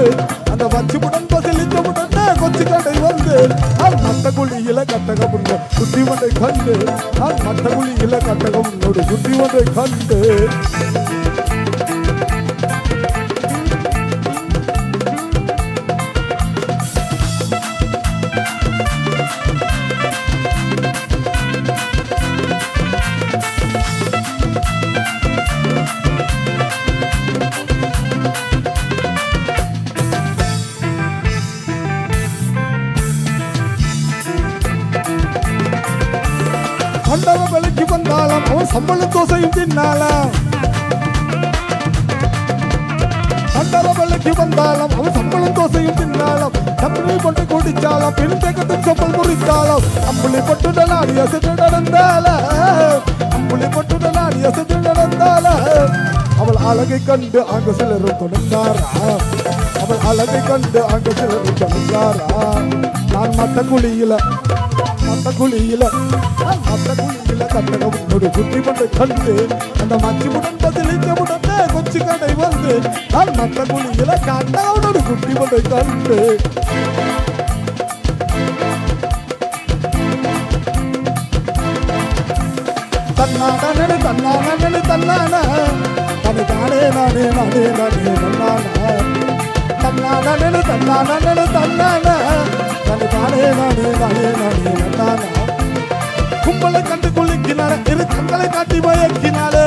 அந்த வச்சுமுடன் பசிலிச்சமுடனே கொச்சி கடை வந்து நான் மட்ட குழியில கட்டகம் உண்டு சுற்றி ஒன்றை கண்டு நான் மட்ட குழியில கட்டகம் உன்னோடு சுற்றி ஒன்றை கண்டு கண்டவ விலைக்கு வந்தாலும் அவன் சம்பள தோசையும் தின்னாலாம் கண்டவ விலைக்கு வந்தாலும் அவன் சம்பளம் தோசையும் தின்னாலும் தம்பளி கொண்டு குடிச்சாலும் பெண் தேக்கத்தின் சொப்பல் முறித்தாலும் அம்புலி பொட்டு நாடி அசைத்து நடந்தால அம்புலி பொட்டு நாடி அசைத்து நடந்தால அவள் அழகை கண்டு அங்கு சிலரும் தொடர்ந்தாரா அவள் அழகை கண்டு அங்கு சிலரும் தொடர்ந்தாரா நான் மட்ட குழியில மத்த குழியில மத்த குழியில கட்டடம் ஒரு குட்டி மட்டை கண்டு அந்த மச்சி முடன் பதிலிக்க முடனே கொச்சி கடை வந்து நான் மத்த குழியில கட்டடம் ஒரு குட்டி மட்டை கண்டு தன்னானே தன்னானே தன்னான தனி தானே நானே நானே நானே தன்னான தன்னானே தன்னானே தன்னான தனி தானே நானே நானே நானே தன்னான கும்பலை கண்டு குளிக்கினாலே இரு கண்களை காட்டி மயக்கினாலே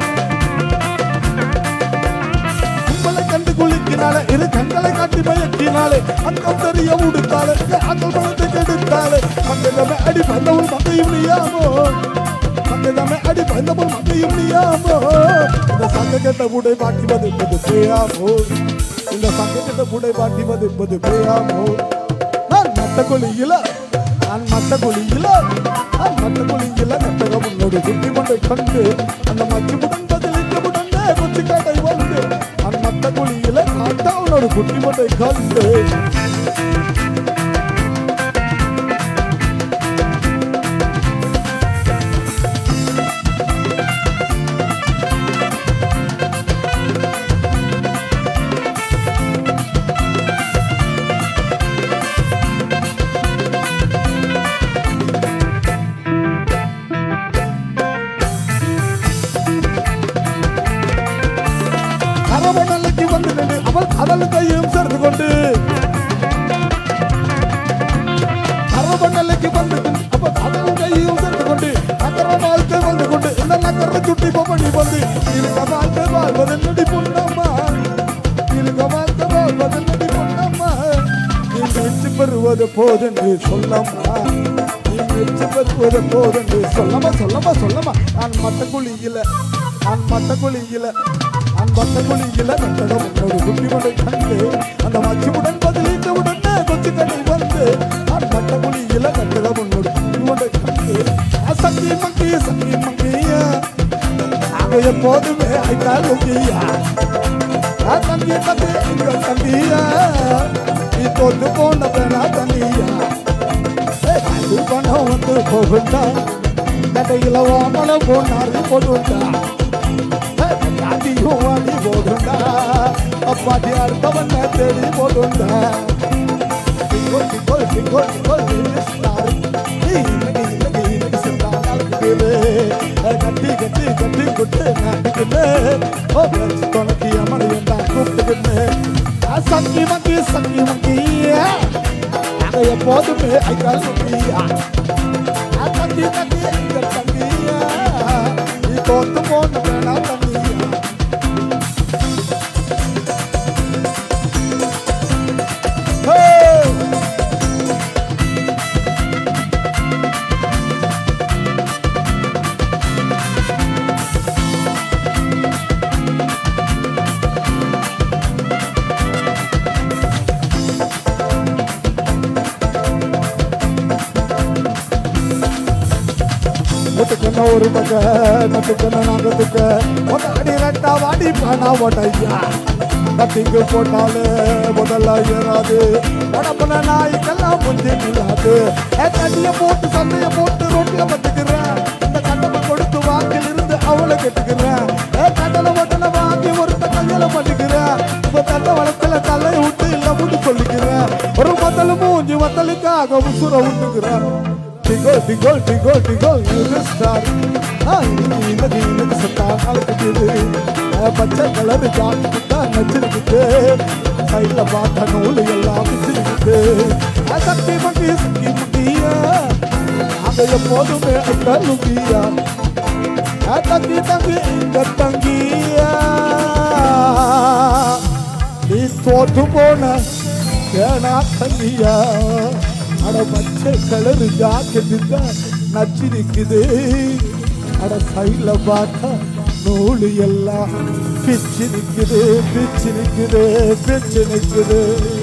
கும்பலை கண்டு குளிக்கினாலே இரு கண்களை காட்டி மயக்கினாலே அங்கம் தெரிய உடுத்தாலே அங்கல் பணத்தை கெடுத்தாலே மங்களமே அடி பந்தவும் மங்கையும் நீயாமோ மங்களமே அடி பந்தவும் மங்கையும் நீயாமோ இந்த சங்க கெட்ட உடை மாட்டிவது என்பது பேயாமோ இந்த சங்க கெட்ட உடை மாட்டிவது என்பது பேயாமோ நான் மத்த கொலியில நான் மத்த கொலியில நான் மத்த கொலியில நட்டகம் உன்னோடு குட்டி கொண்டை கண்டு அந்த மச்சி முடன் பதிலிக்க முடனே கொச்சி கடை வந்து நான் மத்த கொலியில காட்டா உன்னோடு குட்டி கொண்டை கண்டு அரவணைக்கு வந்து நின்று அவள் கடல் கையும் சேர்ந்து கொண்டு அரவணைக்கு வந்து நின்று அவள் கடல் கையும் சேர்ந்து கொண்டு நகர வாழ்க்கை வந்து கொண்டு இந்த நகர சுட்டி பொம்மணி வந்து இருக்க வாழ்க்கை வாழ்வது நடி பொன்னம்மா இருக்க வாழ்க்கை வாழ்வது நடி பொன்னம்மா நீ வெற்றி பெறுவது போதென்று சொல்லம்மா நீ வெற்றி பெறுவது போதென்று சொல்லமா சொல்லமா சொல்லமா நான் மட்ட குழியில நான் மட்ட குழியில நான் மட்ட குழியில நட்டகம் உன்னோடு குட்டி கொண்டை கண்டு அந்த மச்சியுடன் பதிலீட்டு உடனே கொச்சு கடை வந்து நான் மட்ட குழியில நட்டகம் உன்னோடு குட்டி கொண்டை கண்டு ஆ, சங்கி மங்கி சங்கி மங்கியா நாங்க எப்போதுமே ஐக்கால் முக்கியா தம்பி தம்பி இங்க தம்பியா நீ தோத்து போன பேனா தம்பியா அது பணம் வந்து போகுண்டா நடையில வாமல போனாரு போடுண்டா ஜாதியும் வாடி போடுண்டா அப்பாட்டி அடுத்தவன் தேடி போடுண்டா டிங்கோ டிங்கோ டிங்கோ டிங்கோ ஸ்டார் இன்னைக்கு இன்னைக்கு இன்னைக்கு சென்றா நாளுக்கு கட்டி கட்டி கட்டி கொட்டு நாட்டுக்குன்னு ஓ துணைக்கு அமரையண்டா கூப்பிட்டுக்குன்னு சங்கி மங்கி சங்கி மங்கி நாங்க எப்போதுமே ஐக்கால் முக்கியா தம்பி தம்பி எங்க தம்பியா நீ தோத்து போன வேணா தம்பியா Hey! முட்டுக்கண்ண ஒரு பக்க நட்டுக்கண்ண நாங்கத்துக்க அடி ரெட்டா வாடி பானா ஓட்டையா கத்திங்கு போட்டாலே முதல்ல ஏறாது உடம்புல நாய்க்கெல்லாம் முஞ்சி நில்லாது ஏ தண்ணிய போட்டு சண்டைய போட்டு ரோட்ல பத்துக்கிறேன் இந்த கண்டமை கொடுத்து வாக்கில் இருந்து அவளை கெட்டுக்கிறேன் ஏ கடலை ஒட்டனை வாங்கி ஒருத்த கையில பண்ணிக்கிறேன் இப்ப தண்டை வளத்துல தலை விட்டு அவள் மூஞ்சி வத்தலுக்காக உசுர உண்டுகிறான் டிகோ டிகோ டிகோ டிகோ இது ஸ்டார் இன்னது இன்னது சத்தா அழைக்குது பச்சை கலர் ஜாக்கெட்டு தான் நச்சிருக்குது சைட்ல பார்த்த நூல் எல்லாம் வச்சிருக்குது சக்தி மங்கி சக்தி மங்கியா அங்க எப்போதுமே தள்ளுகியா தங்கி தங்கி இங்க தங்கியா நீ தோற்று போன கேனா தங்கியா அட பச்சை கலர் ஜாக்கெட்டு தான் நச்சிருக்குது அட சைட்ல பார்த்தா நூலு எல்லாம் பிச்சு நிக்குது பிச்சு நிக்குது பிச்சு நிக்குது